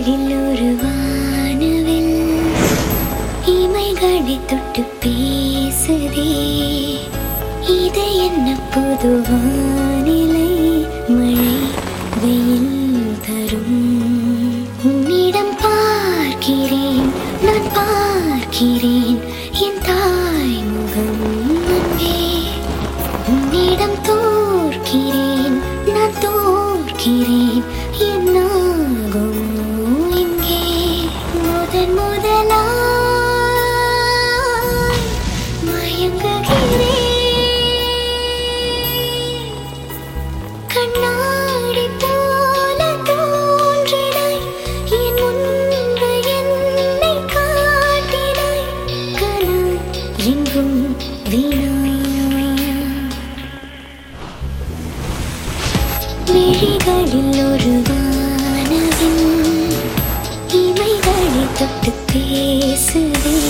விழிகளில் ஒரு வானவில் இமைகளை தொட்டு பேசுதே இது என்ன புது வானிலை மழை வெயில் தரும் உன்னிடம் பார்க்கிறேன் நான் பார்க்கிறேன் என் தாய் முகம் அங்கே உன்னிடம் தோற்கிறேன் நான் தோற்கிறேன் என்னாகும் இங்கே முதன் முதலாய் மயங்குகிறேன் கண்ணாடி போல தோன்றினாய் என் முன்பு என்னை காட்டினாய் கனா எங்கும் வீணா விழிகளில் ஒரு வானவில் இமைகளை தொட்டு பேசுதே